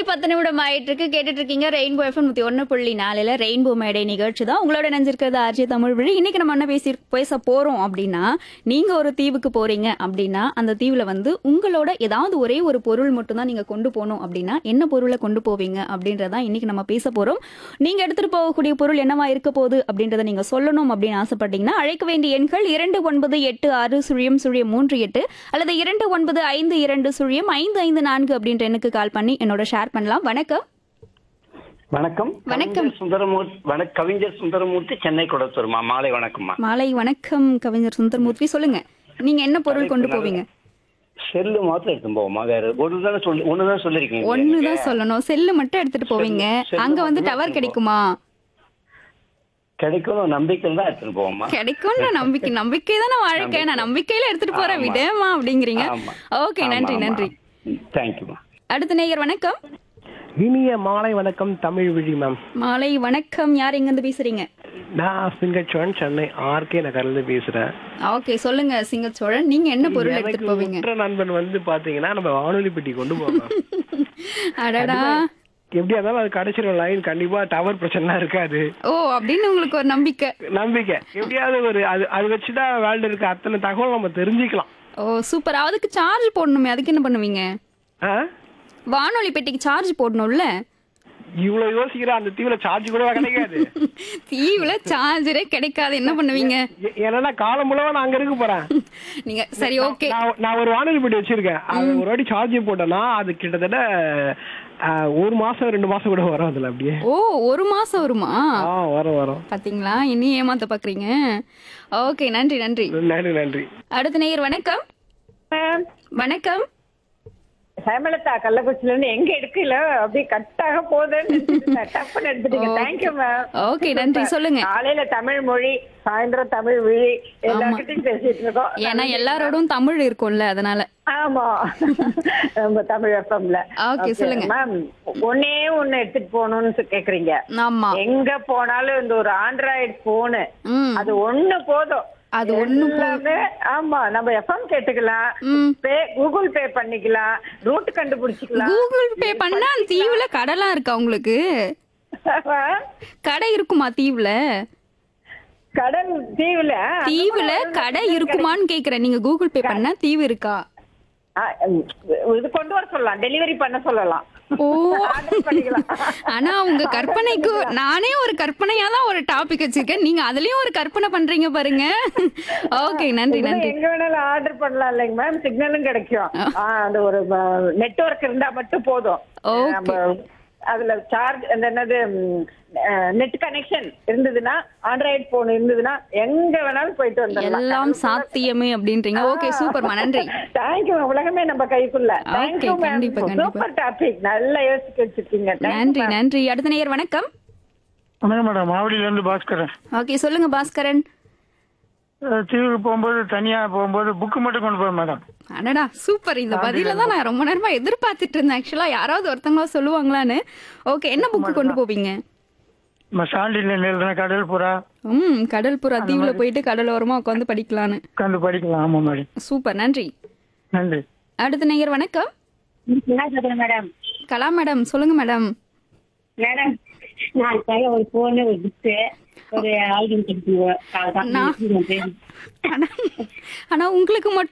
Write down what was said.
பத்து நிமிடம் ஆயிட்டு இருக்கு கேட்டுட்டு இருக்கீங்க ரெயின்போ எஃப்எம் நூத்தி ஒன்னு புள்ளி நாலுல ரெயின்போ மேடை நிகழ்ச்சி தான் உங்களோட நினைஞ்சிருக்கிறது ஆர்ஜி தமிழ் வழி இன்னைக்கு நம்ம என்ன பேசி பேச போறோம் அப்படின்னா நீங்க ஒரு தீவுக்கு போறீங்க அப்படின்னா அந்த தீவுல வந்து உங்களோட ஏதாவது ஒரே ஒரு பொருள் மட்டும் தான் நீங்க கொண்டு போகணும் அப்படின்னா என்ன பொருளை கொண்டு போவீங்க அப்படின்றதா இன்னைக்கு நம்ம பேச போறோம் நீங்க எடுத்துட்டு போகக்கூடிய பொருள் என்னவா இருக்க போகுது அப்படின்றத நீங்க சொல்லணும் அப்படின்னு ஆசைப்பட்டீங்கன்னா அழைக்க வேண்டிய எண்கள் இரண்டு ஒன்பது எட்டு ஆறு சுழியம் சுழியம் மூன்று எட்டு அல்லது இரண்டு ஒன்பது ஐந்து இரண்டு சுழியம் ஐந்து ஐந்து நான்கு அப்படின்ற எண்ணுக்கு கால் பண்ணி என்னோட ஷேர் பண்ணலாம் வணக்கம் வணக்கம் வணக்கம். கவிஞர் சுந்தரமூர்த்தி வணக் கவிஞர் சுந்தரமூர்த்தி சென்னை கொடுத்துருமா மாலை வணக்கம்மா மாலை வணக்கம் கவிஞர் சுந்தர்மூர்த்தி சொல்லுங்க நீங்க என்ன பொருள் கொண்டு போவீங்க செல்லு மாத்திரம் எடுத்து போவோமா வேற ஒரு தானே சொல்லி ஒண்ணுதான் சொல்லிருக்கீங்க ஒண்ணுதான் சொல்லணும் செல்லு மட்டும் எடுத்துட்டு போவீங்க செல்லு அங்க வந்து மட்டும்தான் டவர் எடுத்துட்டு கிடைக்குமா கிடைக்கும் நம்பிக்கையில் தான் எடுத்துட்டு போவோமா கிடைக்கும்ன்ற நம்பிக்கை நம்பிக்கை தானே வாழ்க்கை நான் நம்பிக்கையில எடுத்துட்டு போறேன் ஆமா. விடமா அப்படிங்கிறீங்க ஆமா. ஓகே நன்றி நன்றி தேங்க்யூமா அடுத்த நேயர் வணக்கம் இனிய மாலை வணக்கம் தமிழ் விழி மேம் மாலை வணக்கம் யார் எங்க இருந்து பேசுறீங்க நான் சிங்கச்சோழன் சென்னை ஆர்கே நகர்ல இருந்து பேசுறேன் ஓகே சொல்லுங்க சிங்கச்சோழன் நீங்க என்ன பொருள் எனக்கு எடுத்துட்டு போவீங்க உற்ற நண்பன் வந்து பாத்தீங்கன்னா நம்ம வானொலி பெட்டி கொண்டு போவோம் அடடா எப்படியா இருந்தாலும் அது கிடைச்சிரும் லைன் கண்டிப்பா டவர் பிரச்சனை இருக்காது ஓ அப்படின்னு உங்களுக்கு ஒரு நம்பிக்கை நம்பிக்கை எப்படியாவது ஒரு அது அது வச்சுதான் வேர்ல்டு இருக்க அத்தனை தகவல் நம்ம தெரிஞ்சுக்கலாம் ஓ சூப்பர் அதுக்கு சார்ஜ் போடணுமே அதுக்கு என்ன பண்ணுவீங்க ஆ? வானொலி பெட்டிக்கு சார்ஜ் போடணும்ல இவ்வளவு யோசிக்கிற அந்த தீவுல சார்ஜ் கூட கிடைக்காது தீவுல சார்ஜரே கிடைக்காது என்ன பண்ணுவீங்க ஏ- ஏன்னா காலம் முழுவா நான் அங்க இருக்க போறேன் நீங்க சரி ஓகே நான் நான் ஒரு வானொலி பெட்டி வச்சிருக்கேன் அது ஒரு வாட்டி சார்ஜ் போட்டேன்னா அது கிட்டத்தட்ட ஆ, ஒரு மாசம் ரெண்டு மாசம் கூட வரும் அதுல அப்படியே ஓ ஒரு மாசம் வருமா ஆ வரும் வரும் பாத்தீங்களா இனி ஏமாத்த பாக்குறீங்க ஓகே நன்றி நன்றி நன்றி நன்றி அடுத்த நேயர் வணக்கம் வணக்கம் ஹேமலதா கள்ளக்குறிச்சில இருந்து எங்க எடுக்கல அப்படியே கட்டாக போகுதுன்னு நினைச்சிருந்தேன். டப்புன்னு எடுத்துட்டீங்க தேங்க்யூ மேம் ஓகே நன்றி சொல்லுங்க காலையில தமிழ் மொழி சாயந்தரம் தமிழ் விழி எல்லார்கிட்டையும் பேசிட்டு இருக்கோம் ஏன்னா எல்லாரோடும் தமிழ் இருக்கும்ல அதனால ஆமா நம்ம தமிழ் எஃப்எம்ல Okay, சொல்லுங்க. மேம் ஒன்னே ஒண்ணு எடுத்துட்டு போகணும்னு சொ- கேக்குறீங்க ஆமா எங்க போனாலும் இந்த ஒரு ஆண்ட்ராய்டு போனு ம் அது ஒண்ணு போதும் அது ஒண்ணு போதும். எல்லாமே ஆமா நம்ம எஃப்எம் கேட்டுக்கலாம் ம். பே கூகுள் பே பண்ணிக்கலாம் ரூட் கண்டுபிடிச்சிக்கலாம் கூகுள் பே பண்ணா அந்த தீவுல கடைலாம் இருக்கா உங்களுக்கு கடை இருக்குமா தீவுல கடல் தீவுல தீவுல கடை இருக்குமான்னு கேக்குறேன் நீங்க கூகுள் பே பண்ணா தீவு இருக்கா ஆ, ம், இது கொண்டு வர சொல்லலாம் டெலிவரி பண்ண சொல்லலாம் ஓ Order பண்ணிக்கலாம். ஆனா உங்க கற்பனைக்கு நானே ஒரு கற்பனையா தான் ஒரு டாபிக் வச்சிருக்கேன் நீங்க அதுலயும் ஒரு கற்பனை பண்றீங்க பாருங்க ஓகே நன்றி இதுல நன்றி எங்க வேணாலும் ஆர்டர் பண்ணலாம் இல்லைங்க மேம் சிக்னலும் கிடைக்கும் ஆ, அந்த ஒரு நெட்வொர்க் இருந்தா மட்டும் போதும் Okay. நம்ம அதுல சார்ஜ் அந்த என்னது நெட் கனெக்ஷன் இருந்ததுன்னா ஆண்ட்ராய்டு போன் இருந்ததுன்னா எங்க வேணாலும் போயிட்டு வந்துடலாம் எல்லாம் சாத்தியமே அப்படின்றீங்க ஓகே சூப்பர்மா நன்றி தேங்க்யூ உலகமே நம்ம கைக்குள்ள தேங்க்யூ Okay, கண்டிப்பா, கண்டிப்பா. சூப்பர் டாபிக் நல்லா யோசிச்சு வச்சிருக்கீங்க Thank you, நன்றி ma'am. நன்றி அடுத்த நேயர் வணக்கம் வணக்கம் மேடம் மாவடியில இருந்து பாஸ்கரன் ஓகே சொல்லுங்க பாஸ்கரன் அஹ் தீவுக்கு போகும்போது தனியா போகும்போது புக்கு மட்டும் கொண்டு போவேன் மேடம் அடடா சூப்பர் இந்த பதில தான் நான் ரொம்ப நேரமா எதிர்பார்த்துட்டு இருந்தேன் ஆக்சுவலா யாராவது ஒருத்தங்களா சொல்லுவாங்களான்னு ஓகே என்ன புக்கு கொண்டு போவீங்க நம்ம சாண்டில எழுதின கடல் புறா ம் கடல் புறா தீவுல போயிட்டு கடலோரமா உட்காந்து படிக்கலான்னு உட்காந்து படிக்கலாம் ஆமா மேடம் சூப்பர் நன்றி நன்றி அடுத்த நேயர் வணக்கம் என்ன சொல்றேன் மேடம் கலா மேடம் சொல்லுங்க மேடம் மேடம் நான் அதுக்காக ஒரு போன் ஒரு புக்கு ஒரு ஆல்பம் நான்- ஆனா ஆனா உங்களுக்கு மட்டும்